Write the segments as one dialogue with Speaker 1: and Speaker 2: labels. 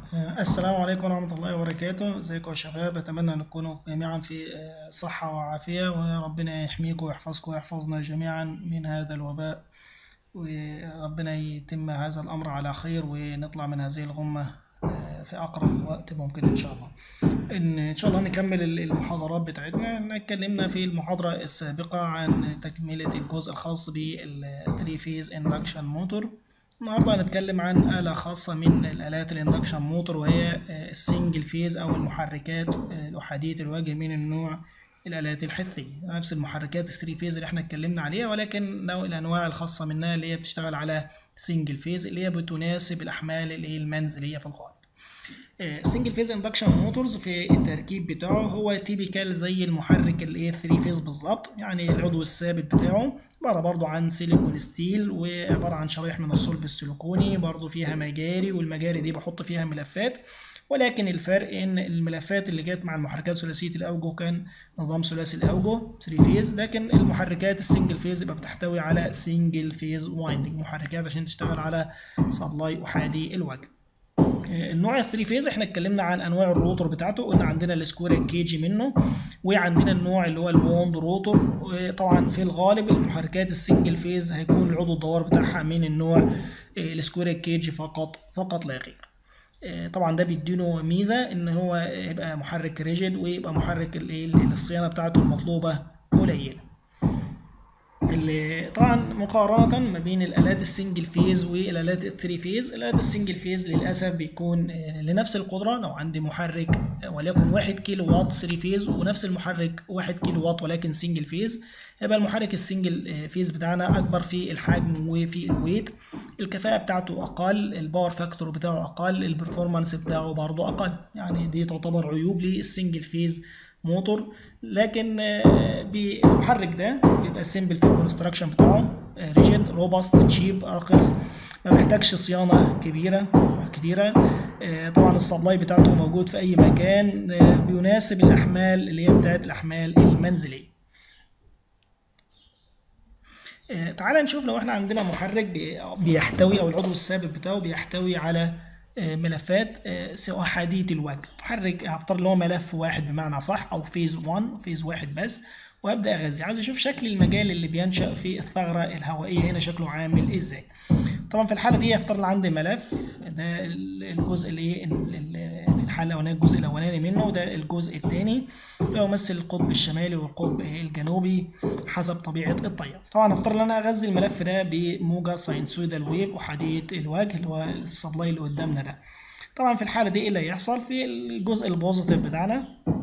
Speaker 1: السلام عليكم ورحمة الله وبركاته ازيكم يا شباب اتمنى ان تكونوا جميعا في آه، صحة وعافية وربنا يحميكم ويحفظكم ويحفظنا جميعا من هذا الوباء وربنا يتم هذا الامر على خير ونطلع من هذه الغمة آه، في اقرب وقت ممكن ان شاء الله ان ان شاء الله نكمل ال- المحاضرات بتاعتنا احنا اتكلمنا في المحاضرة السابقة عن تكملة الجزء الخاص بال 3 فيز اندكشن موتور النهارده هنتكلم عن آلة خاصة من الآلات الاندكشن موتور وهي آه، السنجل فيز أو المحركات آه، الأحادية الوجه من النوع الآلات الحثية نفس المحركات الثري فيز اللي احنا اتكلمنا عليها ولكن نوع الأنواع الخاصة منها اللي هي بتشتغل على سنجل فيز اللي هي بتناسب الأحمال اللي هي المنزلية في الغالب السنجل فيز اندكشن موتورز في التركيب بتاعه هو تيبيكال زي المحرك الايه 3 فيز بالظبط يعني العضو الثابت بتاعه عباره برضو عن سيليكون ستيل وعباره عن شرايح من الصلب السيليكوني برضو فيها مجاري والمجاري دي بحط فيها ملفات ولكن الفرق ان الملفات اللي جت مع المحركات ثلاثيه الاوجه كان نظام ثلاثي الاوجه 3 فيز لكن المحركات السنجل فيز يبقى بتحتوي على سنجل فيز وايندنج محركات عشان تشتغل على سبلاي احادي الوجه النوع الثري فيز احنا اتكلمنا عن انواع الروتور بتاعته قلنا عندنا السكوير كيجي منه وعندنا النوع اللي هو الووند روتور وطبعا في الغالب المحركات السنجل فيز هيكون العضو الدوار بتاعها من النوع آه، السكوير كيجي فقط فقط لا غير آه، طبعا ده بيديله ميزه ان هو يبقى محرك ريجيد ويبقى محرك الايه الصيانه بتاعته المطلوبه قليله اللي طبعا مقارنة ما بين الآلات السنجل فيز والآلات الثري فيز الآلات السنجل فيز للأسف بيكون آه، لنفس القدرة لو عندي محرك آه، وليكن واحد كيلو وات ثري فيز ونفس المحرك واحد كيلو وات ولكن سنجل فيز يبقى المحرك السنجل آه، فيز بتاعنا أكبر في الحجم وفي الويت الكفاءة بتاعته أقل الباور فاكتور بتاعه أقل البرفورمانس بتاعه برضه أقل يعني دي تعتبر عيوب للسنجل فيز موتور لكن آه، بالمحرك ده بيبقى سيمبل في الكونستراكشن بتاعه ريجيد روباست تشيب ارخص ما بيحتاجش صيانه كبيره كتيره آه، طبعا السبلاي بتاعته موجود في اي مكان آه، بيناسب الاحمال اللي هي بتاعت الاحمال المنزليه آه، تعال نشوف لو احنا عندنا محرك بي- بيحتوي او العضو الثابت بتاعه بيحتوي على آه، ملفات آه، سواء حدية الوجه محرك هختار اللي هو ملف واحد بمعنى صح او فيز 1 فيز واحد بس وابدا اغذي عايز اشوف شكل المجال اللي بينشا في الثغره الهوائيه هنا شكله عامل ازاي طبعا في الحاله دي اختار عندي ملف ده ال- الجزء اللي إيه ال- ال- في الحاله الاولانيه الجزء الاولاني منه وده الجزء الثاني اللي هو يمثل القطب الشمالي والقطب إيه الجنوبي حسب طبيعه الطياره طبعا اختار ان انا اغذي الملف ده بموجه ساينسويدال ويف احاديه الوجه اللي هو السبلاي اللي قدامنا ده طبعا في الحاله دي ايه اللي هيحصل في الجزء البوزيتيف بتاعنا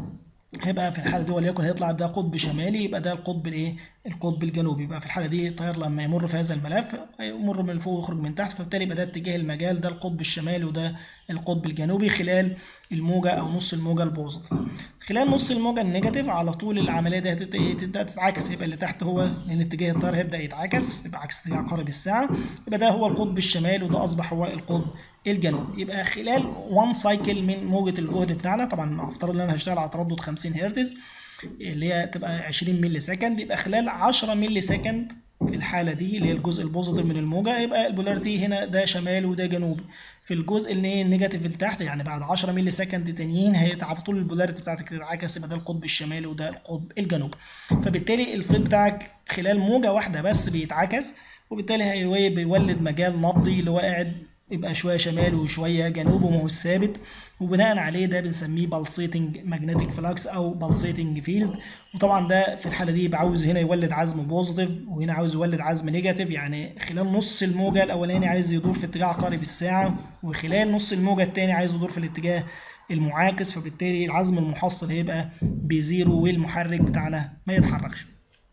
Speaker 1: هيبقى في الحاله دي وليكن هيطلع ده قطب شمالي يبقى ده القطب الايه القطب الجنوبي يبقى في الحاله دي الطيار لما يمر في هذا الملف يمر من فوق ويخرج من تحت فبالتالي يبقى ده اتجاه المجال ده القطب الشمالي وده القطب الجنوبي خلال الموجه او نص الموجه البوزيتيف خلال نص الموجه النيجاتيف على طول العمليه دي هتت- إيه؟ تبدا تتعكس يبقى اللي تحت هو لان اتجاه الطيار هيبدا يتعكس يبقى عكس اتجاه عقارب الساعه يبقى ده هو القطب الشمالي وده اصبح هو القطب الجنوبي يبقى خلال 1 سايكل من موجة الجهد بتاعنا طبعا هفترض ان انا هشتغل على تردد 50 هرتز اللي هي تبقى 20 ملي سكند يبقى خلال 10 ملي سكند في الحالة دي اللي هي الجزء البوزيتيف من الموجة يبقى البولاريتي هنا ده شمالي وده جنوبي في الجزء اللي هي النيجاتيف اللي تحت يعني بعد 10 ملي سكند تانيين هي على طول البولاريتي بتاعتك تتعكس يبقى ده القطب الشمالي وده القطب الجنوبي فبالتالي الفيض بتاعك خلال موجة واحدة بس بيتعكس وبالتالي هي بيولد مجال نبضي اللي هو قاعد يبقى شويه شمال وشويه جنوب وما هو ثابت وبناء عليه ده بنسميه بالسيتنج ماجنتيك فلكس او بالسيتنج فيلد وطبعا ده في الحاله دي يبقى عاوز هنا يولد عزم بوزيتيف وهنا عاوز يولد عزم نيجاتيف يعني خلال نص الموجه الاولاني عايز يدور في اتجاه عقارب الساعه وخلال نص الموجه الثاني عايز يدور في الاتجاه المعاكس فبالتالي العزم المحصل هيبقى بزيرو والمحرك بتاعنا ما يتحركش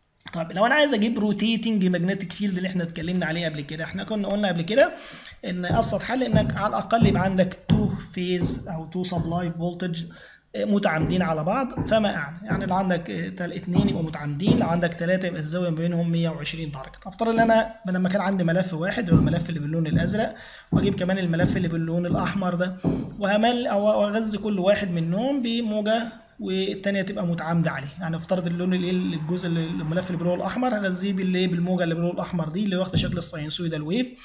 Speaker 1: طب لو انا عايز اجيب روتيتنج ماجنتيك فيلد اللي احنا اتكلمنا عليه قبل كده احنا كنا قلنا قبل كده ان ابسط حل انك على الاقل يبقى عندك تو فيز او تو سبلاي فولتج متعامدين على بعض فما اعلى يعني لو عندك تل- اتنين يبقوا متعامدين لو عندك ثلاثه يبقى الزاويه ما بينهم 120 درجه افترض ان انا لما كان عندي ملف واحد اللي هو الملف اللي باللون الازرق واجيب كمان الملف اللي باللون الاحمر ده وهمل او اغذي كل واحد منهم بموجه والتانية تبقى متعامدة عليه يعني افترض اللون الايه الجزء اللي الملف اللي باللون الاحمر هغذيه بالايه بالموجة اللي باللون الاحمر دي اللي واخدة شكل الساينسويدال ويف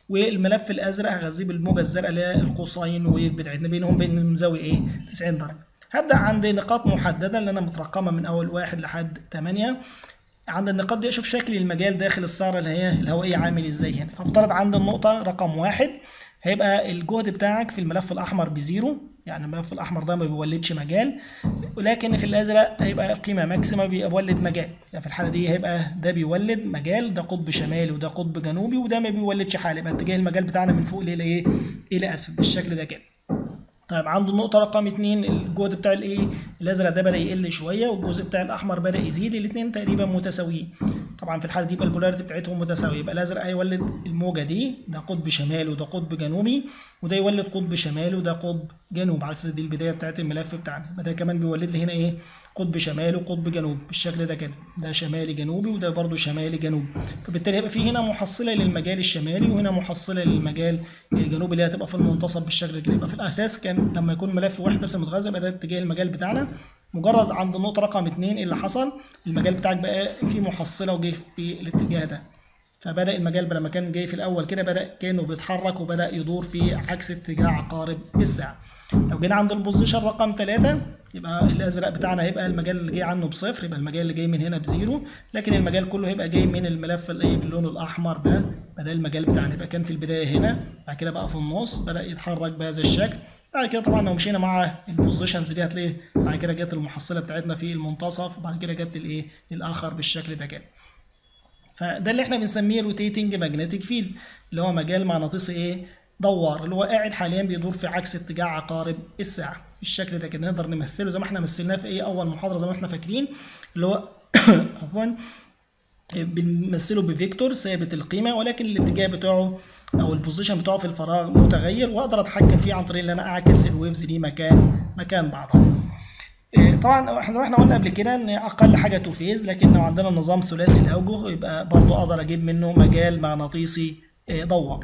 Speaker 1: والملف الازرق هغذيه بالموجه الزرقاء اللي هي القوسين ويف بتاعتنا بينهم بين زاويه ايه 90 درجه هبدا عند نقاط محدده اللي انا مترقمه من اول واحد لحد 8 عند النقاط دي اشوف شكل المجال داخل السعره اللي هي الهوائيه عامل ازاي هنا فافترض عند النقطه رقم واحد هيبقى الجهد بتاعك في الملف الاحمر بزيرو يعني الملف الاحمر ده ما بيولدش مجال ولكن في الازرق هيبقى قيمه ماكسيما بيولد مجال يعني في الحاله دي هيبقى ده بيولد مجال ده قطب شمالي وده قطب جنوبي وده ما بيولدش حاله يبقى اتجاه المجال بتاعنا من فوق الى ايه الى اسفل بالشكل ده كده طيب عنده النقطة رقم اتنين الجهد بتاع الايه الازرق ده بدأ يقل شوية والجزء بتاع الاحمر بدأ يزيد الاتنين تقريبا متساويين طبعا في الحالة دي يبقى البولاريتي بتاعتهم متساوية يبقى الازرق هيولد الموجة دي ده قطب شمالي وده قطب جنوبي وده يولد قطب شمالي وده قطب جنوب على اساس دي البداية بتاعت الملف بتاعنا يبقى ده كمان بيولد لي هنا ايه قطب شمالي وقطب جنوب بالشكل ده كده ده شمالي جنوبي وده برضو شمالي جنوبي فبالتالي هيبقى في هنا محصله للمجال الشمالي وهنا محصله للمجال الجنوبي اللي هتبقى في المنتصف بالشكل ده كده يبقى في الاساس كان لما يكون ملف واحد بس متغذى يبقى ده اتجاه المجال بتاعنا مجرد عند النقطه رقم اتنين اللي حصل المجال بتاعك بقى في محصله وجه في الاتجاه ده فبدا المجال لما كان جاي في الاول كده بدا كانه بيتحرك وبدا يدور في عكس اتجاه عقارب الساعه لو جينا عند البوزيشن رقم 3 يبقى الازرق بتاعنا هيبقى المجال اللي جاي عنه بصفر يبقى المجال اللي جاي من هنا بزيرو لكن المجال كله هيبقى جاي من الملف اللي باللون الاحمر ده بدل المجال بتاعنا يبقى كان في البدايه هنا بعد كده بقى في النص بدا يتحرك بهذا الشكل بعد كده طبعا لو مشينا مع البوزيشنز دي هتلاقي بعد كده جت المحصله بتاعتنا في المنتصف وبعد كده جت الايه الاخر بالشكل ده كده فده اللي احنا بنسميه روتيتنج ماجنتيك فيلد اللي هو مجال مغناطيسي ايه دوار اللي هو قاعد حاليا بيدور في عكس اتجاه عقارب الساعه بالشكل ده كده نقدر نمثله زي ما احنا مثلناه في ايه اول محاضره زي ما احنا فاكرين اللي هو عفوا بنمثله بفيكتور ثابت القيمه ولكن الاتجاه بتاعه او البوزيشن بتاعه في الفراغ متغير واقدر اتحكم فيه عن طريق ان انا اعكس الويفز دي مكان مكان بعضها طبعا احنا احنا قلنا قبل كده ان اقل حاجه تو فيز لكن لو عندنا نظام ثلاثي الاوجه يبقى برضه اقدر اجيب منه مجال مغناطيسي دوار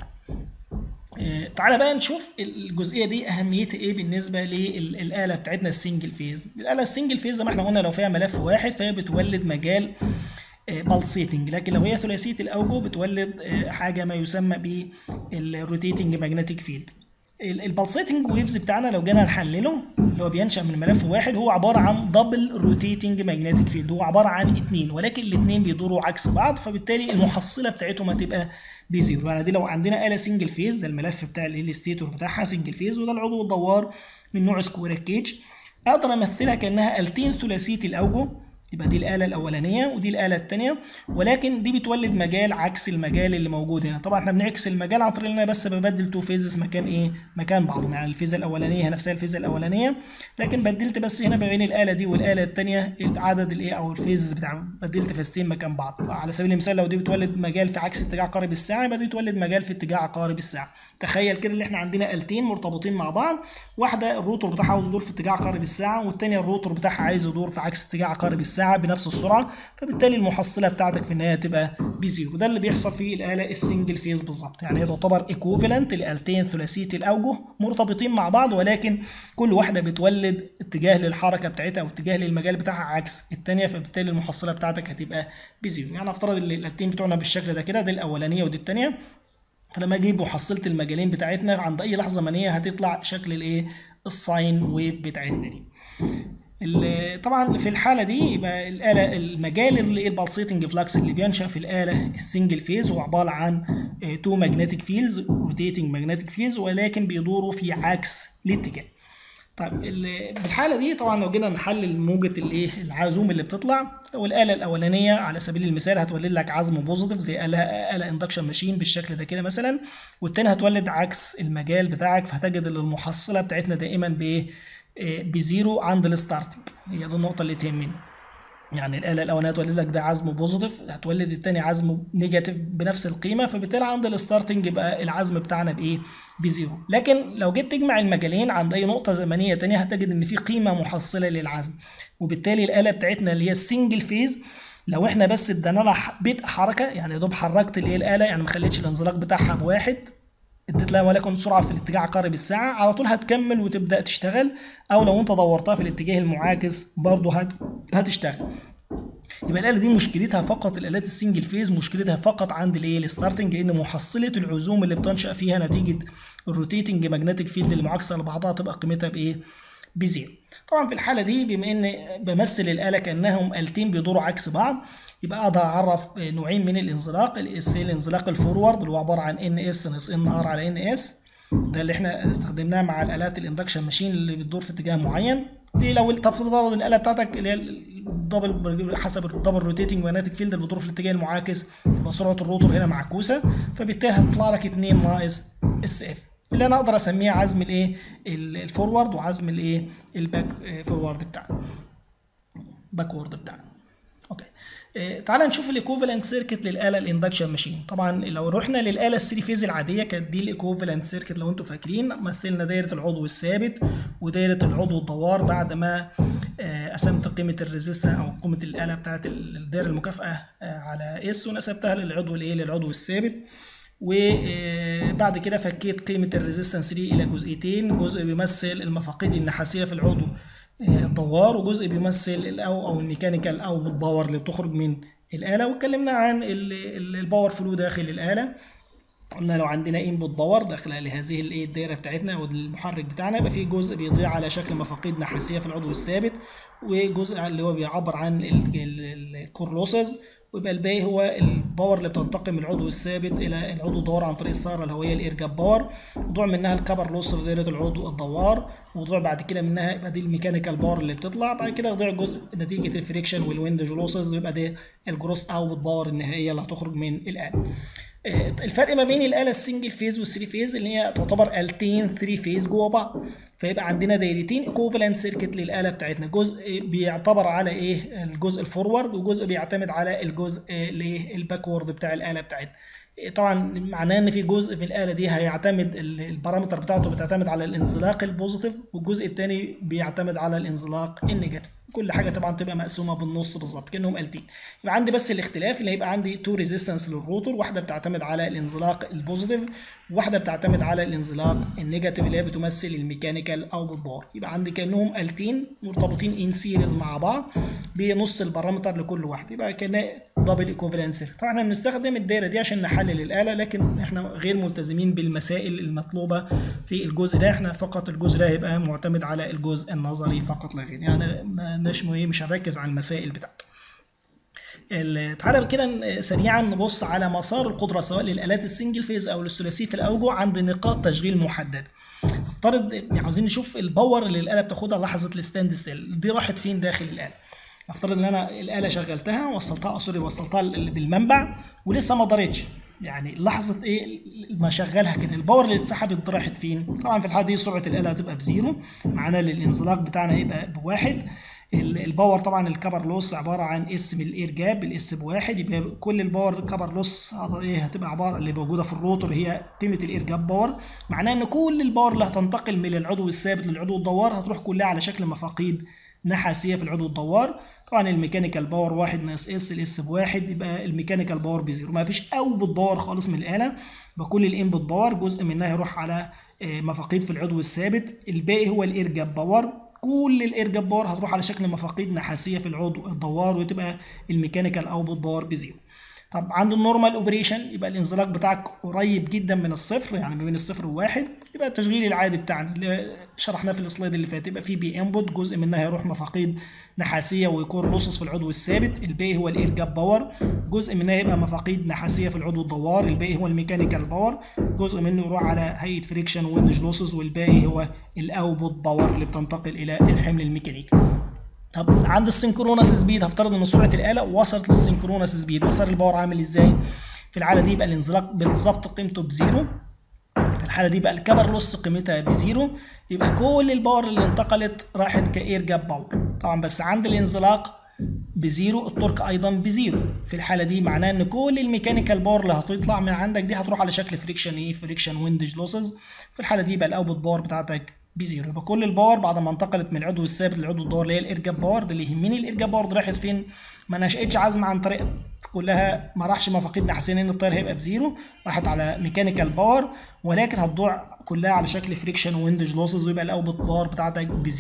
Speaker 1: تعالى بقى نشوف الجزئيه دي اهميتها ايه بالنسبه للاله بتاعتنا السنجل فيز الاله السنجل فيز زي ما احنا قلنا لو فيها ملف واحد فهي بتولد مجال بالسيتنج لكن لو هي ثلاثيه الاوجه بتولد حاجه ما يسمى بالروتيتنج ماجنتيك فيلد البلسيتنج ويفز بتاعنا لو جينا نحلله اللي هو بينشا من ملف واحد هو عباره عن دبل روتيتنج ماجنتيك فيلد هو عباره عن اتنين ولكن الاتنين بيدوروا عكس بعض فبالتالي المحصله بتاعتهم هتبقى بزيرو يعني دي لو عندنا آلة سنجل فيز ده الملف بتاع الستيتور بتاعها سنجل فيز وده العضو الدوار من نوع سكوير كيج اقدر امثلها كانها آلتين ثلاثيه الاوجه يبقى دي الآلة الأولانية ودي الآلة الثانية ولكن دي بتولد مجال عكس المجال اللي موجود هنا طبعا احنا بنعكس المجال عن طريق ان انا بس ببدل تو فيزز مكان ايه مكان بعضهم يعني الفيزا الأولانية نفسها الفيزا الأولانية لكن بدلت بس هنا ما بين الآلة دي والآلة الثانية عدد الايه او الفيزز بتاع بدلت فيزتين مكان بعض على سبيل المثال لو دي بتولد مجال في عكس اتجاه عقارب الساعة يبقى دي تولد مجال في اتجاه عقارب الساعة تخيل كده ان احنا عندنا آلتين مرتبطين مع بعض واحده الروتور بتاعها عاوز يدور في اتجاه عقارب الساعه والثانيه الروتور بتاعها عايز يدور في عكس اتجاه عقارب الساعه بنفس السرعه فبالتالي المحصله بتاعتك في النهايه تبقى بزيرو ده اللي بيحصل في الاله السنجل فيز بالظبط يعني هي تعتبر ايكوفالنت لالتين ثلاثيه الاوجه مرتبطين مع بعض ولكن كل واحده بتولد اتجاه للحركه بتاعتها او اتجاه للمجال بتاعها عكس الثانيه فبالتالي المحصله بتاعتك هتبقى بزيرو يعني افترض ان الالتين بتوعنا بالشكل ده كده دي الاولانيه ودي الثانيه فلما اجيب محصله المجالين بتاعتنا عند اي لحظه زمنيه هتطلع شكل الايه الساين ويف بتاعتنا دي طبعا في الحاله دي يبقى الاله المجال اللي البلسيتنج فلاكس اللي بينشا في الاله السنجل فيز هو عباره عن تو ماجنتيك فيلز روتيتنج ماجنتيك فيلز ولكن بيدوروا في عكس الاتجاه طيب بالحاله دي طبعا لو جينا نحلل موجه الايه العزوم اللي بتطلع لو الاله الاولانيه على سبيل المثال هتولد لك عزم بوزيتيف زي اله اله اندكشن ماشين بالشكل ده كده مثلا والتاني هتولد عكس المجال بتاعك فهتجد ان المحصله بتاعتنا دائما بايه بزيرو عند الستارتنج هي دي النقطه اللي تهمني يعني الآلة الأولانية هتولد لك ده عزم بوزيتيف هتولد التاني عزم نيجاتيف بنفس القيمة فبالتالي عند الستارتنج يبقى العزم بتاعنا بإيه؟ بزيرو لكن لو جيت تجمع المجالين عند أي نقطة زمنية تانية هتجد إن في قيمة محصلة للعزم وبالتالي الآلة بتاعتنا اللي هي السنجل فيز لو احنا بس ادينا لها بدء حركة يعني يا دوب حركت الايه الآلة يعني ما خليتش الانزلاق بتاعها بواحد اديت لها ولكن سرعه في الاتجاه عقارب الساعه على طول هتكمل وتبدا تشتغل او لو انت دورتها في الاتجاه المعاكس برضه هت... هتشتغل يبقى الاله دي مشكلتها فقط الالات السنجل فيز مشكلتها فقط عند الايه الستارتنج لان محصله العزوم اللي بتنشا فيها نتيجه الروتيتنج ماجنتيك فيلد اللي معاكسه لبعضها تبقى قيمتها بايه بزيرو طبعا في الحاله دي بما ان بمثل الاله كانهم التين بيدوروا عكس بعض يبقى اقدر اعرف نوعين من الانزلاق الانزلاق الفورورد اللي هو عباره عن ان اس ناقص ان ار على ان اس ده اللي احنا استخدمناه مع الالات الاندكشن ماشين اللي بتدور في اتجاه معين دي لو تفترض الاله بتاعتك اللي هي الدبل حسب الدبل روتيتنج ماجنتيك فيلد اللي بتدور في الاتجاه المعاكس يبقى سرعه الروتور هنا معكوسه فبالتالي هتطلع لك 2 ناقص اس اف اللي انا اقدر اسميه عزم الايه الفورورد وعزم الايه الباك فورورد بتاعنا باكورد بتاعنا اوكي إيه تعال نشوف الايكوفالنت سيركت للاله الاندكشن ماشين طبعا لو رحنا للاله الثري فيز العاديه كانت دي الايكوفالنت سيركت لو انتم فاكرين مثلنا دايره العضو الثابت ودايره العضو الدوار بعد ما قسمت قيمه الريزيستنس او قيمه الاله بتاعت الدايره المكافاه على اس ونسبتها للعضو الايه للعضو الثابت وبعد كده فكيت قيمة الريزيستنس 3 إلى جزئيتين جزء بيمثل المفاقيد النحاسية في العضو الدوار وجزء بيمثل الأو أو الميكانيكال أو الباور اللي بتخرج من الآلة واتكلمنا عن الباور فلو داخل الآلة قلنا لو عندنا انبوت باور داخله لهذه الايه الدايره بتاعتنا او المحرك بتاعنا يبقى في جزء بيضيع على شكل مفاقيد نحاسيه في العضو الثابت وجزء اللي هو بيعبر عن الكور لوسز ويبقى الباقي هو الباور اللي بتنتقل من العضو الثابت الى العضو الدوار عن طريق السياره الهوائيه الايرجاب باور وضوع منها الكبر لوس لدايره العضو الدوار وضوع بعد كده منها يبقى دي الميكانيكال باور اللي بتطلع بعد كده يضيع جزء نتيجه الفريكشن والويند لوسز ويبقى ده الجروس اوت باور النهائيه اللي هتخرج من الاله الفرق ما بين الاله السنجل فيز والثري فيز اللي هي تعتبر التين ثري فيز جوه بعض فيبقى عندنا دايرتين ايكوفالنت سيركت للاله بتاعتنا جزء بيعتبر على ايه الجزء الفورورد وجزء بيعتمد على الجزء اللي الباكورد بتاع الاله بتاعتنا طبعا معناه ان في جزء من الاله دي هيعتمد البارامتر بتاعته بتعتمد على الانزلاق البوزيتيف والجزء الثاني بيعتمد على الانزلاق النيجاتيف كل حاجه طبعا تبقى مقسومه بالنص بالظبط كانهم التين يبقى عندي بس الاختلاف اللي هيبقى عندي تو ريزيستنس للروتور واحده بتعتمد على الانزلاق البوزيتيف وواحده بتعتمد على الانزلاق النيجاتيف اللي هي بتمثل الميكانيكال او باور يبقى عندي كانهم التين مرتبطين ان سيريز مع بعض بنص البارامتر لكل واحد يبقى كان دبل ايكوفالنس طبعا احنا بنستخدم الدايره دي عشان نحلل الاله لكن احنا غير ملتزمين بالمسائل المطلوبه في الجزء ده احنا فقط الجزء ده هيبقى معتمد على الجزء النظري فقط لا غير يعني مش مهم مش هنركز على المسائل بتاعته تعالى كده سريعا نبص على مسار القدره سواء للالات السنجل فيز او للثلاثيه الاوجه عند نقاط تشغيل محدده افترض عاوزين نشوف الباور اللي الاله بتاخدها لحظه الستاند ستيل دي راحت فين داخل الاله افترض ان انا الاله شغلتها وصلتها سوري وصلتها بالمنبع ولسه ما دارتش يعني لحظه ايه ما شغلها كده الباور اللي اتسحبت راحت فين طبعا في الحاله دي سرعه الاله هتبقى بزيرو معناه الانزلاق بتاعنا هيبقى بواحد الباور طبعا الكبر لوس عباره عن اس من الاير جاب الاس بواحد يبقى كل الباور كبر لوس ايه هتبقى عباره اللي موجوده في الروتور هي قيمه الاير جاب باور معناه ان كل الباور اللي هتنتقل من العضو الثابت للعضو الدوار هتروح كلها على شكل مفاقيد نحاسيه في العضو الدوار طبعا الميكانيكال باور واحد ناقص اس الاس بواحد يبقى الميكانيكال باور بزيرو ما فيش اوتبوت باور خالص من الاله يبقى كل الانبوت باور جزء منها يروح على مفاقيد في العضو الثابت الباقي هو الاير جاب باور كل الاير جاب باور هتروح على شكل مفاقيد نحاسيه في العضو الدوار وتبقى الميكانيكال اوتبوت باور بزيرو طب عند النورمال اوبريشن يبقى الانزلاق بتاعك قريب جدا من الصفر يعني ما بين الصفر وواحد يبقى التشغيل العادي بتاعنا اللي شرحناه في السلايد اللي فات يبقى في بي انبوت جزء منها هيروح مفاقيد نحاسيه ويكون لوسس في العضو الثابت الباقي هو الاير جاب باور جزء منها يبقى مفاقيد نحاسيه في العضو الدوار الباقي هو الميكانيكال باور جزء منه يروح على هيئه فريكشن ويندج لوسز والباقي هو الاوتبوت باور اللي بتنتقل الى الحمل الميكانيكي طب عند السنكرونس سبيد هفترض ان سرعه الاله وصلت للسنكرونس سبيد مسار الباور عامل ازاي في الحاله دي يبقى الانزلاق بالظبط قيمته بزيرو في الحاله دي بقى الكبر لوس قيمتها بزيرو يبقى كل الباور اللي انتقلت راحت كاير جاب باور طبعا بس عند الانزلاق بزيرو التورك ايضا بزيرو في الحاله دي معناه ان كل الميكانيكال باور اللي هتطلع من عندك دي هتروح على شكل فريكشن ايه فريكشن ويندج لوسز في الحاله دي يبقى الاوتبوت باور بتاعتك بزيرو يبقى كل الباور بعد ما انتقلت من العضو الثابت للعضو الدوار اللي هي الارجاب باور ده اللي يهمني الارجاب باور دي راحت فين ما نشأتش عزم عن طريق كلها ما راحش مفاقيد نحاسين ان التيار هيبقى بزيرو راحت على ميكانيكال باور ولكن هتضيع كلها على شكل فريكشن ويندج لوسز ويبقى الاوتبوت باور بتاعتك بزيرو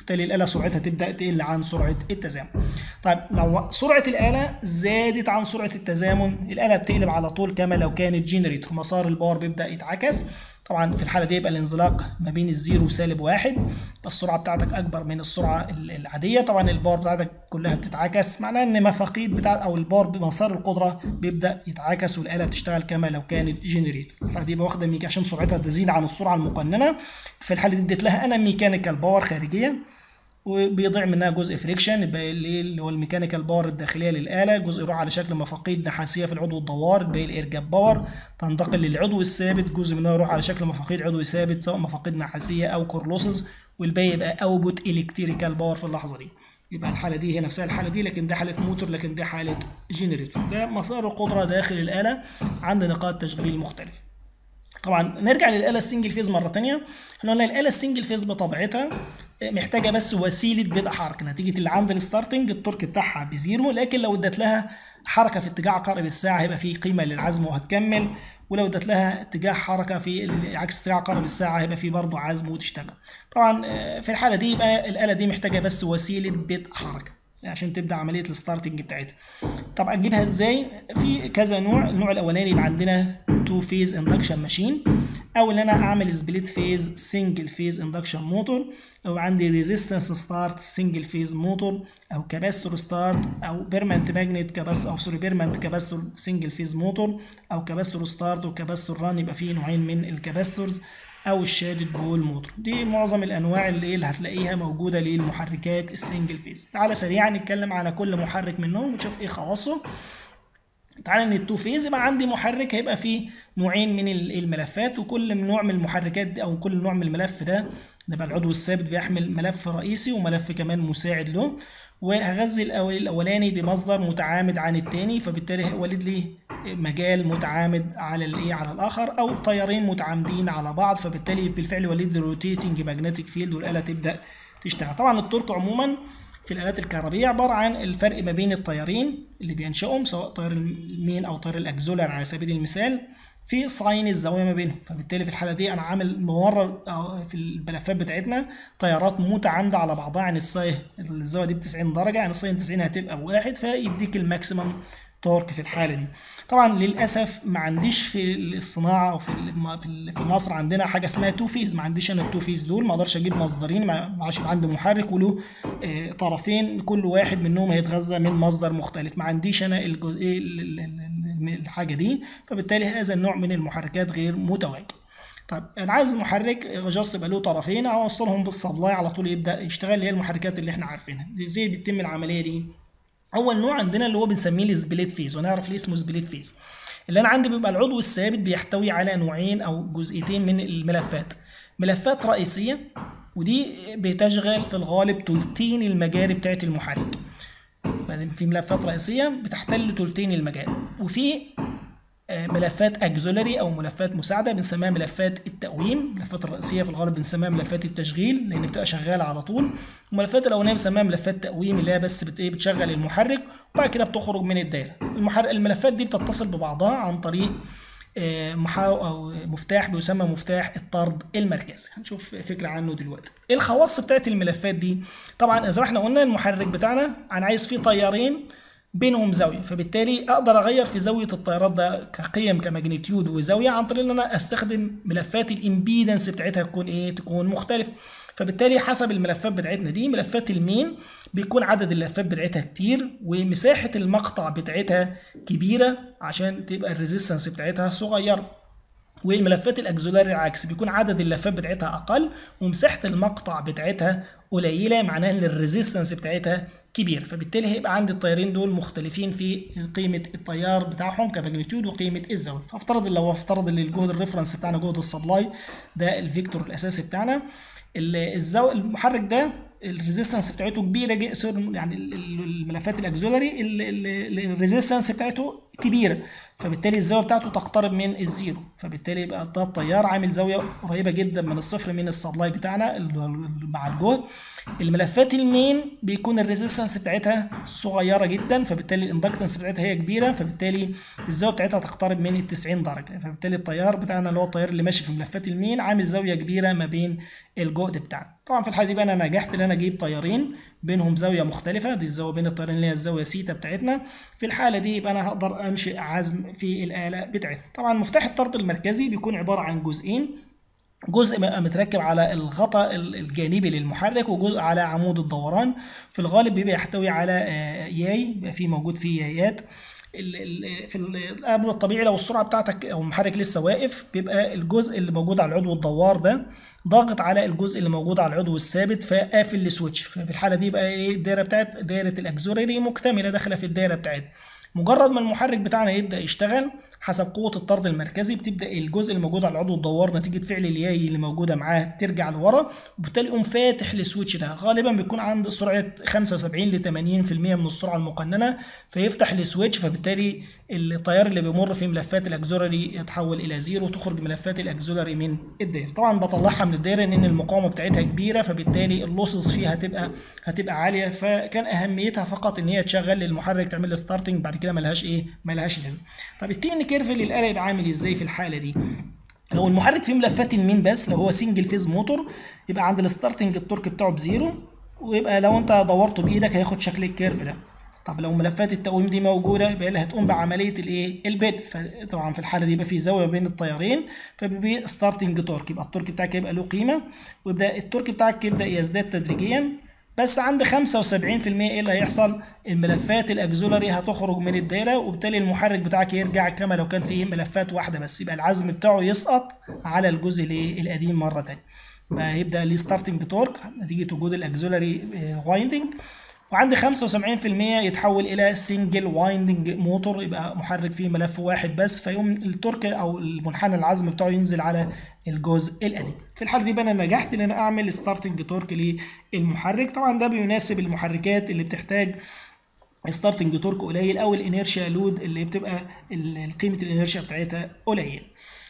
Speaker 1: وبالتالي الاله سرعتها تبدا تقل عن سرعه التزامن طيب لو سرعه الاله زادت عن سرعه التزامن الاله بتقلب على طول كما لو كانت جنريتور مسار الباور بيبدا يتعكس طبعا في الحاله دي يبقى الانزلاق ما بين الزيرو وسالب واحد السرعه بتاعتك اكبر من السرعه العاديه طبعا الباور بتاعتك كلها بتتعكس معناه ان مفاقيد بتاع او الباور بمسار القدره بيبدا يتعكس والاله بتشتغل كما لو كانت جنريتور الحاله دي واخده ميكا عشان سرعتها تزيد عن السرعه المقننه في الحاله دي اديت لها انا ميكانيكال باور خارجيه وبيضيع منها جزء فريكشن اللي هو الميكانيكال باور الداخليه للاله جزء يروح على شكل مفاقيد نحاسيه في العضو الدوار الباقي الايرجاب باور تنتقل للعضو الثابت جزء منه يروح على شكل مفاقيد عضوي ثابت سواء مفاقيد نحاسيه او كورلوسز والباقي يبقى اوتبوت الكتريكال باور في اللحظه دي يبقى الحالة دي هي نفسها الحالة دي لكن ده حالة موتور لكن ده حالة جنريتور ده مسار القدرة داخل الآلة عند نقاط تشغيل مختلفة طبعا نرجع للآلة السنجل فيز مرة تانية احنا قلنا الآلة السنجل فيز بطبيعتها محتاجة بس وسيلة بدء حركة نتيجة اللي عند الستارتنج التورك بتاعها بزيرو لكن لو ادت لها حركة في اتجاه عقارب الساعة هيبقى في قيمة للعزم وهتكمل ولو ادت لها اتجاه حركة في عكس اتجاه عقارب الساعة هيبقى في برضه عزم وتشتغل طبعا في الحالة دي يبقى الآلة دي محتاجة بس وسيلة بدء حركة عشان تبدا عمليه الستارتنج بتاعتها طب اجيبها ازاي في كذا نوع النوع الاولاني يبقى عندنا تو فيز اندكشن ماشين او ان انا اعمل سبليت فيز سنجل فيز اندكشن موتور او عندي ريزيستنس ستارت سنجل فيز موتور او كاباستور ستارت او بيرمنت ماجنت كاباس او سوري بيرمنت كاباستور سنجل فيز موتور او كاباستور ستارت وكاباستور ران يبقى فيه نوعين من الكاباستورز او الشادد بول موتور دي معظم الانواع اللي, اللي هتلاقيها موجوده للمحركات السنجل فيز تعالى سريعا نتكلم على كل محرك منهم ونشوف ايه خواصه تعالى ان التو فيز يبقى عندي محرك هيبقى فيه نوعين من الملفات وكل نوع من المحركات دي او كل نوع من الملف ده ده بقى العضو الثابت بيحمل ملف رئيسي وملف كمان مساعد له وهغذي الاولاني بمصدر متعامد عن التاني فبالتالي ولد لي مجال متعامد على الايه على الاخر او تيارين متعامدين على بعض فبالتالي بالفعل ولد لي روتيتنج ماجنتيك فيلد والاله تبدا تشتغل طبعا التورك عموما في الالات الكهربيه عباره عن الفرق ما بين التيارين اللي بينشئهم سواء تيار المين او تيار الاكزولار على سبيل المثال في ساين الزاويه ما بينهم فبالتالي في الحاله دي انا عامل ممرر في الملفات بتاعتنا تيارات متعامده على بعضها عن الساين الزاويه دي ب 90 درجه يعني الساين 90 هتبقى بواحد فيديك الماكسيمم تورك في الحاله دي طبعا للاسف ما عنديش في الصناعه او في في مصر عندنا حاجه اسمها تو فيز ما عنديش انا التو فيز دول ما اقدرش اجيب مصدرين ما عشان عندي محرك وله آه طرفين كل واحد منهم هيتغذى من مصدر مختلف ما عنديش انا الجزء الحاجه دي فبالتالي هذا النوع من المحركات غير متواجد طب انا عايز محرك جاست يبقى له طرفين اوصلهم بالسبلاي على طول يبدا يشتغل اللي هي المحركات اللي احنا عارفينها دي ازاي بتتم العمليه دي اول نوع عندنا اللي هو بنسميه السبليت فيز ونعرف ليه اسمه سبليت فيز اللي انا عندي بيبقى العضو الثابت بيحتوي على نوعين او جزئيتين من الملفات ملفات رئيسيه ودي بتشغل في الغالب تلتين المجاري بتاعت المحرك بعدين في ملفات رئيسيه بتحتل تلتين المجال وفي ملفات اكزولري او ملفات مساعده بنسميها ملفات التقويم الملفات الرئيسيه في الغالب بنسميها ملفات التشغيل لان بتبقى شغاله على طول الملفات الاولانيه بنسميها ملفات تقويم اللي هي بس بت ايه بتشغل المحرك وبعد كده بتخرج من الدايره المحرك الملفات دي بتتصل ببعضها عن طريق محاو او مفتاح بيسمى مفتاح الطرد المركزي هنشوف فكره عنه دلوقتي ايه الخواص بتاعت الملفات دي طبعا زي ما احنا قلنا المحرك بتاعنا انا عايز فيه تيارين بينهم زاويه فبالتالي اقدر اغير في زاويه التيارات ده كقيم كماجنتيود وزاويه عن طريق ان انا استخدم ملفات الامبيدنس بتاعتها تكون ايه تكون مختلفه فبالتالي حسب الملفات بتاعتنا دي ملفات المين بيكون عدد اللفات بتاعتها كتير ومساحه المقطع بتاعتها كبيره عشان تبقى الريزيستنس بتاعتها صغيره والملفات الاكزولاري العكس بيكون عدد اللفات بتاعتها اقل ومساحه المقطع بتاعتها قليله معناها ان الريزيستنس بتاعتها كبير فبالتالي هيبقى عندي التيارين دول مختلفين في قيمه التيار بتاعهم كماجنتيود وقيمه الزاويه فافترض لو افترض ان الجهد الريفرنس بتاعنا جهد السبلاي ده الفيكتور الاساسي بتاعنا الزاويه المحرك ده الريزيستنس بتاعته كبيره يعني الملفات الاكزولاري الريزيستنس بتاعته كبيره فبالتالي الزاويه بتاعته تقترب من الزيرو فبالتالي يبقى ده التيار عامل زاويه قريبه جدا من الصفر من السبلاي بتاعنا اللي مع الجهد الملفات المين بيكون الريزيستنس بتاعتها صغيره جدا فبالتالي الاندكتنس بتاعتها هي كبيره فبالتالي الزاويه بتاعتها تقترب من ال 90 درجه فبالتالي التيار بتاعنا اللي هو التيار اللي ماشي في ملفات المين عامل زاويه كبيره ما بين الجهد بتاعنا طبعا في الحاله دي بقى انا نجحت ان انا اجيب تيارين بينهم زاويه مختلفه دي الزاويه بين التيارين اللي هي الزاويه سيتا بتاعتنا في الحاله دي يبقى انا هقدر انشئ عزم في الاله بتاعتنا طبعا مفتاح الطرد المركزي بيكون عباره عن جزئين جزء متركب على الغطاء الجانبي للمحرك وجزء على عمود الدوران في الغالب بيبقى يحتوي على ياي بيبقى فيه موجود فيه يايات في الامر الطبيعي لو السرعه بتاعتك او المحرك لسه واقف بيبقى الجزء اللي موجود على العضو الدوار ده ضاغط على الجزء اللي موجود على العضو الثابت فقافل السويتش ففي الحاله دي بقى ايه الدايره بتاعت دايره الاكزوريري مكتمله داخله في الدايره بتاعتنا مجرد ما المحرك بتاعنا يبدا يشتغل حسب قوه الطرد المركزي بتبدا الجزء اللي موجود على العضو الدوار نتيجه فعل الياي اللي موجوده معاه ترجع لورا وبالتالي يقوم فاتح السويتش ده غالبا بيكون عند سرعه 75 ل 80% من السرعه المقننه فيفتح السويتش فبالتالي التيار اللي بيمر في ملفات الاكزولاري يتحول الى زيرو وتخرج ملفات الاكزولاري من الدايره طبعا بطلعها من الدايره ان المقاومه بتاعتها كبيره فبالتالي اللوسز فيها هتبقى هتبقى عاليه فكان اهميتها فقط ان هي تشغل المحرك تعمل له ستارتنج بعد كده ملهاش ايه ملهاش لازمه طب التي ان كيرف للاله يبقى عامل ازاي في الحاله دي لو المحرك فيه ملفات المين بس لو هو سنجل فيز موتور يبقى عند الستارتنج التورك بتاعه بزيرو ويبقى لو انت دورته بايدك هياخد شكل الكيرف ده طب لو ملفات التقويم دي موجوده يبقى اللي هتقوم بعمليه الايه البدء فطبعا في الحاله دي يبقى في زاويه بين التيارين فبيبقى ستارتنج تورك يبقى التورك بتاعك يبقى له قيمه ويبدا التورك بتاعك يبدا يزداد تدريجيا بس عند 75% ايه اللي هيحصل الملفات الاكزولاري هتخرج من الدايره وبالتالي المحرك بتاعك يرجع كما لو كان فيه ملفات واحده بس يبقى العزم بتاعه يسقط على الجزء الايه القديم مره ثانيه بقى هيبدا ليه ستارتنج تورك نتيجه وجود الاكزولاري وايندنج وعند 75% يتحول الى سنجل وايندنج موتور يبقى محرك فيه ملف واحد بس فيقوم التورك او المنحنى العزم بتاعه ينزل على الجزء القديم في الحاله دي بقى انا نجحت ان انا اعمل ستارتنج تورك للمحرك طبعا ده بيناسب المحركات اللي بتحتاج ستارتنج تورك قليل او الانيرشيا لود اللي بتبقى قيمه الانيرشيا بتاعتها قليل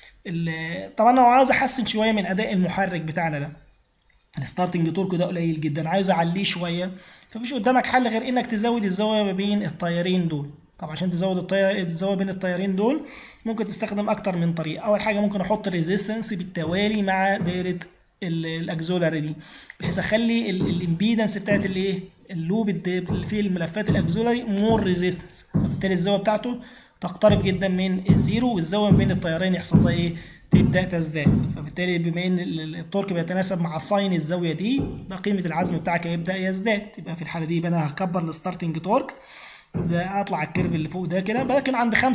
Speaker 1: طبعا لو عاوز احسن شويه من اداء المحرك بتاعنا ده الستارتنج تورك ده قليل جدا عايز اعليه شويه فمفيش قدامك حل غير انك تزود الزاويه ما بين التيارين دول طب عشان تزود الطيار الزاويه بين التيارين دول ممكن تستخدم اكتر من طريقه اول حاجه ممكن احط ريزيستنس بالتوالي مع دايره الاكزولاري دي بحيث اخلي الامبيدنس بتاعت الايه اللوب اللي فيه الملفات الاكزولاري مور ريزيستنس فبالتالي الزاويه بتاعته تقترب جدا من الزيرو والزاويه بين التيارين يحصل لها ايه تبدا تزداد فبالتالي بما ان التورك بيتناسب مع ساين الزاويه دي بقى قيمه العزم بتاعك هيبدا يزداد يبقى في الحاله دي يبقى انا هكبر الستارتنج تورك وابدا اطلع الكيرف اللي فوق ده كده لكن عند 75%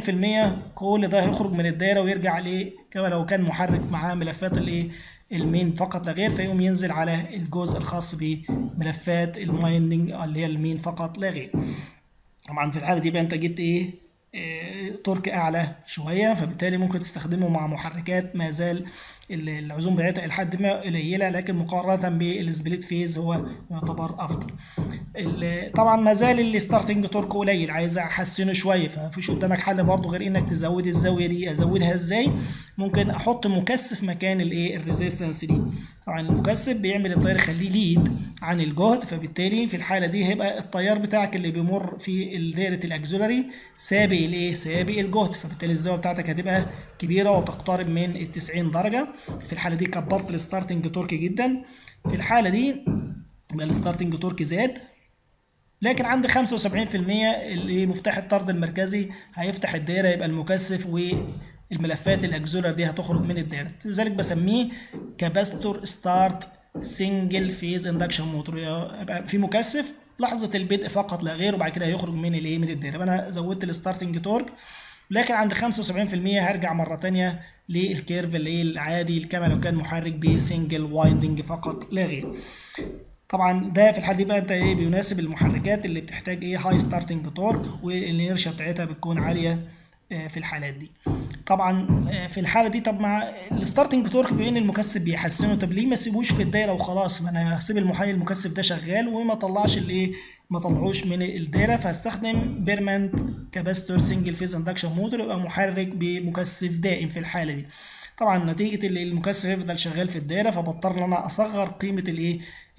Speaker 1: كل ده هيخرج من الدايره ويرجع لايه كما لو كان محرك معاه ملفات الايه المين فقط لا غير فيقوم ينزل على الجزء الخاص بملفات المايندنج اللي هي المين فقط لا غير طبعا في الحاله دي بقى انت جبت ايه تورك اعلى شويه فبالتالي ممكن تستخدمه مع محركات ما زال العزوم بتاعتها لحد ما قليله لكن مقارنه بالسبليت فيز هو يعتبر افضل طبعا ما زال الستارتنج تورك قليل عايز احسنه شويه فمفيش قدامك حل برضه غير انك تزود الزاويه دي ازودها ازاي ممكن احط مكثف مكان الايه الريزيستنس دي طبعا المكثف بيعمل التيار يخليه ليد عن الجهد فبالتالي في الحاله دي هيبقى التيار بتاعك اللي بيمر في دايره الاكزولاري سابق الايه سابق الجهد فبالتالي الزاويه بتاعتك هتبقى كبيره وتقترب من ال 90 درجه في الحاله دي كبرت الستارتنج تورك جدا في الحاله دي يبقى الستارتنج تورك زاد لكن عند 75% اللي مفتاح الطرد المركزي هيفتح الدايره يبقى المكثف والملفات الاكزولار دي هتخرج من الدايره لذلك بسميه كاباستور ستارت سنجل فيز اندكشن موتور يبقى في مكثف لحظه البدء فقط لا غير وبعد كده هيخرج من الايه من الدايره انا زودت الستارتنج تورك لكن عند 75% هرجع مره تانية للكيرف اللي هي العادي كما لو كان محرك بسنجل وايندنج فقط لا غير طبعا ده في الحاله دي بقى انت ايه بيناسب المحركات اللي بتحتاج ايه هاي ستارتنج تورك والانيرشيا بتاعتها بتكون عاليه في الحالات دي طبعا في الحاله دي طب مع الستارتنج تورك بين المكثف بيحسنه طب ليه ما سيبوش في الدايره وخلاص ما انا هسيب المحرك المكثف ده شغال وما طلعش الايه ما طلعوش من الدايره فهستخدم بيرمنت كاباستور سنجل فيز اندكشن موتور يبقى محرك بمكثف دائم في الحاله دي طبعا نتيجه اللي المكثف يفضل شغال في الدايره فبضطر ان انا اصغر قيمه الايه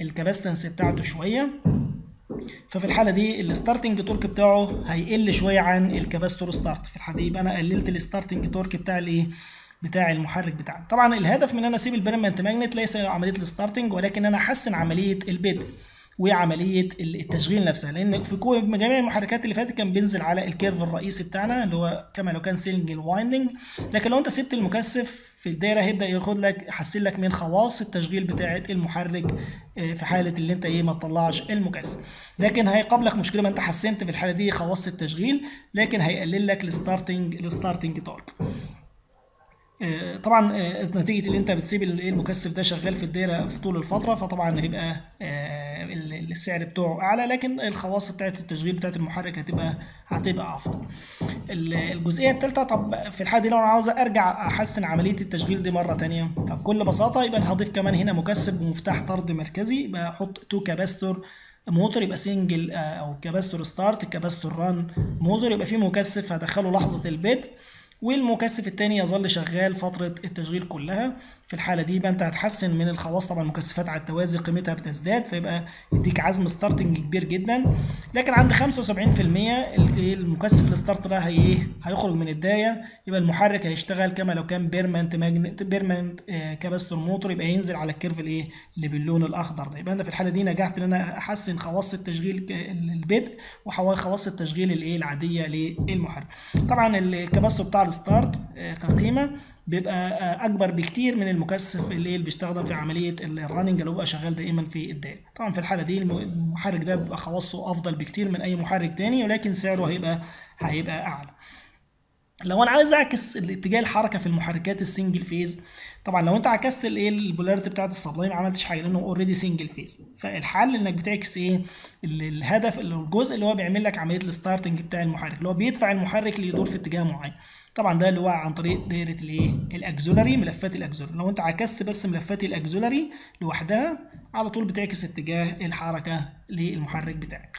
Speaker 1: الكاباستنس بتاعته شويه ففي الحاله دي الستارتنج تورك بتاعه هيقل شويه عن الكاباستور ستارت في الحاله دي يبقى انا قللت الستارتنج تورك بتاع الايه بتاع المحرك بتاعي طبعا الهدف من ان انا اسيب البيرمنت ماجنت ليس عمليه الستارتنج ولكن انا احسن عمليه البدء وعمليه التشغيل نفسها لان في جميع المحركات اللي فاتت كان بينزل على الكيرف الرئيسي بتاعنا اللي هو كما لو كان سينجل وايندنج لكن لو انت سبت المكثف في الدايره هيبدا ياخد لك يحسن لك من خواص التشغيل بتاعه المحرك في حاله اللي انت ايه ما تطلعش المكثف لكن هيقابلك مشكله ما انت حسنت في الحاله دي خواص التشغيل لكن هيقلل لك الستارتنج الستارتنج تورك طبعا نتيجه اللي انت بتسيب المكثف ده شغال في الدايره في طول الفتره فطبعا هيبقى السعر بتاعه اعلى لكن الخواص بتاعه التشغيل بتاعه المحرك هتبقى هتبقى افضل الجزئيه الثالثه طب في الحاله دي لو انا عاوز ارجع احسن عمليه التشغيل دي مره ثانيه فبكل بساطه يبقى انا هضيف كمان هنا مكثف بمفتاح طرد مركزي يبقى احط تو كاباستور موتور يبقى سنجل او كاباستور ستارت كاباستور ران موتور يبقى فيه مكثف هدخله لحظه البدء والمكثف التاني يظل شغال فترة التشغيل كلها في الحالة دي يبقى انت هتحسن من الخواص طبعا المكثفات على التوازي قيمتها بتزداد فيبقى يديك عزم ستارتنج كبير جدا لكن عند 75% المكثف الستارت ده هي ايه هيخرج من الداية يبقى المحرك هيشتغل كما لو كان بيرمنت ماجنت بيرمنت كاباستور موتور يبقى ينزل على الكيرف الايه اللي باللون الاخضر ده يبقى انا في الحالة دي نجحت ان انا احسن خواص التشغيل البدء وخواص التشغيل الايه العادية للمحرك طبعا الكاباستور بتاع الستارت كقيمة بيبقى اكبر بكتير من المكثف اللي بيستخدم في عمليه الرننج اللي هو بيبقى شغال دائما في الدائره طبعا في الحاله دي المحرك ده بيبقى خواصه افضل بكتير من اي محرك تاني ولكن سعره هيبقى هيبقى اعلى لو انا عايز اعكس الاتجاه الحركه في المحركات السنجل فيز طبعا لو انت عكست الايه البولاريتي بتاعت السبلاي ما عملتش حاجه لانه اوريدي سنجل فيز فالحل انك بتعكس ايه الهدف الجزء اللي هو بيعمل لك عمليه الستارتنج بتاع المحرك اللي هو بيدفع المحرك ليدور في اتجاه معين طبعا ده اللي هو عن طريق دايره الايه الاكزولاري ملفات الاكزولاري لو انت عكست بس ملفات الاكزولاري لوحدها على طول بتعكس اتجاه الحركه للمحرك بتاعك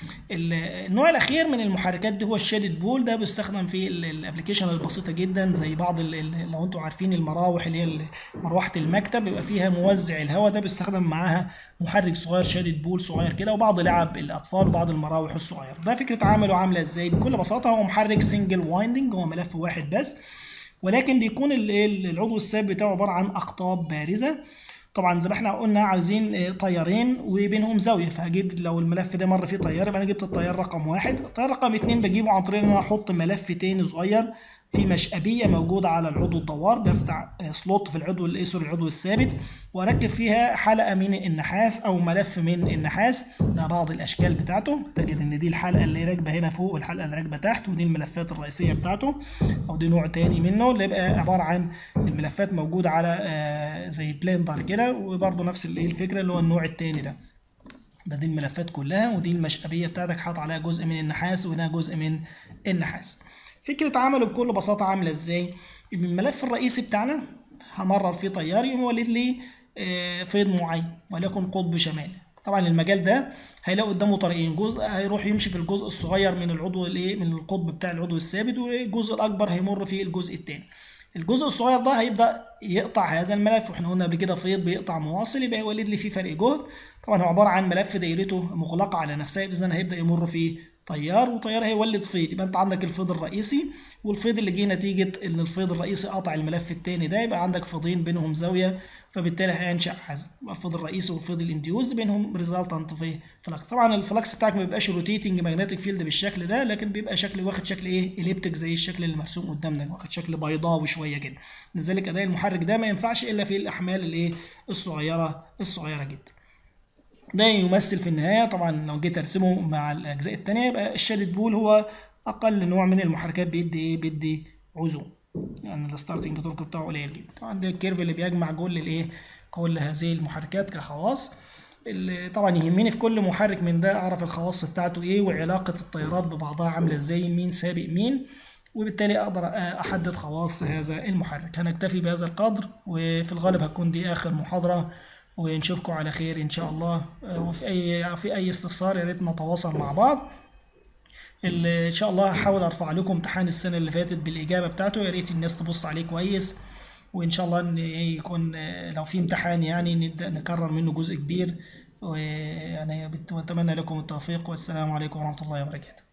Speaker 1: النوع الاخير من المحركات دي هو الشادد بول ده بيستخدم في الابلكيشن البسيطه جدا زي بعض لو انتم عارفين المراوح اللي هي مروحه المكتب بيبقى فيها موزع الهواء ده بيستخدم معاها محرك صغير شادد بول صغير كده وبعض لعب الاطفال وبعض المراوح الصغيره ده فكره عمله عامله ازاي بكل بساطه هو محرك سنجل وايندنج هو ملف واحد بس ولكن بيكون العضو الثابت بتاعه عباره عن اقطاب بارزه طبعا زي ما احنا قلنا عاوزين طيارين وبينهم زاويه فهجيب لو الملف ده مر فيه طيار يبقى انا جبت الطيار رقم واحد الطيار رقم اتنين بجيبه عن طريق ان انا احط ملف تاني صغير في مشقبيه موجوده على العضو الدوار بفتح سلوت في العضو الايسر العضو الثابت واركب فيها حلقه من النحاس او ملف من النحاس ده بعض الاشكال بتاعته تجد ان دي الحلقه اللي راكبه هنا فوق والحلقه اللي راكبه تحت ودي الملفات الرئيسيه بتاعته او دي نوع تاني منه اللي يبقى عباره عن الملفات موجوده على زي بلندر كده وبرده نفس الفكره اللي هو النوع التاني ده ده دي الملفات كلها ودي المشقبيه بتاعتك حاطط عليها جزء من النحاس وهنا جزء من النحاس فكرة عمله بكل بساطة عاملة ازاي؟ الملف الرئيسي بتاعنا همرر فيه طيار يقوم يولد لي فيض معين وليكن قطب شمالي طبعا المجال ده هيلاقي قدامه طريقين جزء هيروح يمشي في الجزء الصغير من العضو الايه من القطب بتاع العضو الثابت والجزء الاكبر هيمر في الجزء الثاني الجزء الصغير ده هيبدا يقطع هذا الملف واحنا قلنا قبل كده فيض بيقطع مواصل يبقى يولد لي فيه فرق جهد طبعا هو عباره عن ملف دايرته مغلقه على نفسها اذا هيبدا يمر فيه طيار وطيار هيولد فيض يبقى انت عندك الفيض الرئيسي والفيض اللي جه نتيجه ان الفيض الرئيسي قطع الملف الثاني ده يبقى عندك فيضين بينهم زاويه فبالتالي هينشا حزم الفيض الرئيسي والفيض الانديوز بينهم ريزلتنت في فلكس طبعا الفلكس بتاعك ما بيبقاش روتيتنج ماجنتيك فيلد بالشكل ده لكن بيبقى شكل واخد شكل ايه اليبتك زي الشكل اللي مرسوم قدامنا واخد شكل بيضاوي شويه كده لذلك اداء المحرك ده ما ينفعش الا في الاحمال الايه الصغيره الصغيره جدا ده يمثل في النهاية طبعا لو جيت ارسمه مع الأجزاء التانية يبقى الشادد بول هو أقل نوع من المحركات بيدي إيه بيدي عزوم يعني الستارتنج تورك بتاعه قليل جدا طبعا ده الكيرف اللي بيجمع كل الإيه كل هذه المحركات كخواص اللي طبعا يهمني في كل محرك من ده أعرف الخواص بتاعته إيه وعلاقة التيارات ببعضها عاملة إزاي مين سابق مين وبالتالي أقدر أحدد خواص هذا المحرك هنكتفي بهذا القدر وفي الغالب هتكون دي آخر محاضرة ونشوفكم على خير ان شاء الله وفي اي في اي استفسار يا ريت نتواصل مع بعض ان شاء الله هحاول ارفع لكم امتحان السنه اللي فاتت بالاجابه بتاعته يا ريت الناس تبص عليه كويس وان شاء الله ان يكون لو في امتحان يعني نبدا نكرر منه جزء كبير ويعني بت- وأتمنى لكم التوفيق والسلام عليكم ورحمة الله وبركاته